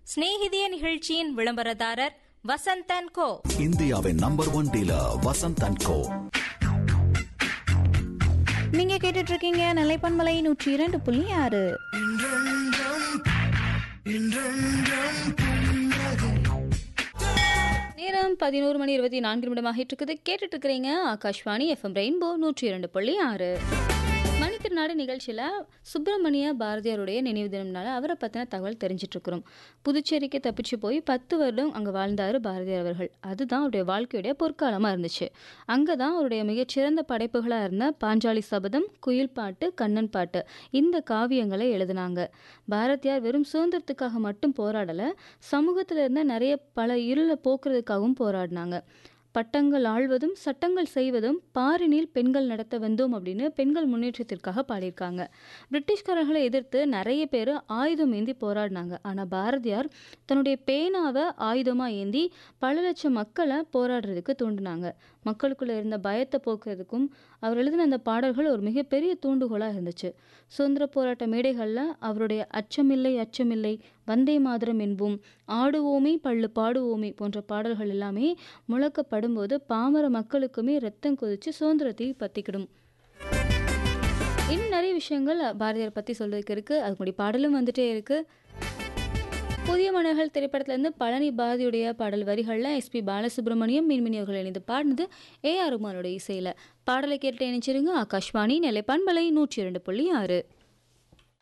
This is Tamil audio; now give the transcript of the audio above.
சிநேகிதிய நிகழ்ச்சியின் விளம்பரதாரர் வசந்தன் கோ இந்தியாவின் number one dealer Vasanth and co நீங்க கேட்டுட்டு இருக்கீங்க நிலைப்பன்மலை நூற்றி இரண்டு புள்ளி ஆறு நேரம் பதினோரு மணி இருபத்தி நான்கு நிமிடமாக இருக்குது கேட்டுட்டு இருக்கிறீங்க ஆகாஷ்வாணி எஃப்எம் ரெயின்போ நூற்றி இரண்டு புள்ளி ஆறு மணித்திருநாடு நிகழ்ச்சியில் சுப்பிரமணிய பாரதியாருடைய நினைவு தினம்னால அவரை பற்றின தகவல் தெரிஞ்சிட்டு இருக்கிறோம் புதுச்சேரிக்கு தப்பிச்சு போய் பத்து வருடம் அங்கே வாழ்ந்தார் பாரதியார் அவர்கள் அதுதான் அவருடைய வாழ்க்கையுடைய பொற்காலமாக இருந்துச்சு அங்கே தான் அவருடைய மிகச்சிறந்த படைப்புகளாக இருந்த பாஞ்சாலி சபதம் குயில் பாட்டு கண்ணன் பாட்டு இந்த காவியங்களை எழுதினாங்க பாரதியார் வெறும் சுதந்திரத்துக்காக மட்டும் போராடலை சமூகத்தில் இருந்த நிறைய பல இருளை போக்குறதுக்காகவும் போராடினாங்க பட்டங்கள் ஆள்வதும் சட்டங்கள் செய்வதும் பாரினில் பெண்கள் நடத்த வந்தோம் அப்படின்னு பெண்கள் முன்னேற்றத்திற்காக பாடியிருக்காங்க பிரிட்டிஷ்காரர்களை எதிர்த்து நிறைய பேர் ஆயுதம் ஏந்தி போராடினாங்க ஆனால் பாரதியார் தன்னுடைய பேனாவை ஆயுதமாக ஏந்தி பல லட்சம் மக்களை போராடுறதுக்கு தூண்டினாங்க மக்களுக்குள்ள இருந்த பயத்தை போக்குறதுக்கும் அவர் எழுதின அந்த பாடல்கள் ஒரு மிகப்பெரிய தூண்டுகோலாக இருந்துச்சு சுதந்திர போராட்ட மேடைகளில் அவருடைய அச்சமில்லை அச்சமில்லை வந்தே மாதரம் என்போம் ஆடுவோமே பள்ளு பாடுவோமே போன்ற பாடல்கள் எல்லாமே முழக்கப்படும்போது பாமர மக்களுக்குமே ரத்தம் கொதிச்சு சுதந்திரத்தை பற்றிக்கிடும் இன்னும் நிறைய விஷயங்கள் பாரதியார் பற்றி சொல்றதுக்கு இருக்குது அதுக்குடைய பாடலும் வந்துட்டே இருக்குது புதிய மன்னர்கள் திரைப்படத்திலேருந்து பழனி பாரதியுடைய பாடல் வரிகளில் எஸ்பி பாலசுப்ரமணியம் மீன்மினி அவர்கள் இணைந்து பாடினது ஏ ஆர் ரகுமானோட இசையில் பாடலை கேட்டு இணைச்சிருங்க ஆகாஷ்வாணி நிலைப்பான்பலை நூற்றி இரண்டு புள்ளி ஆறு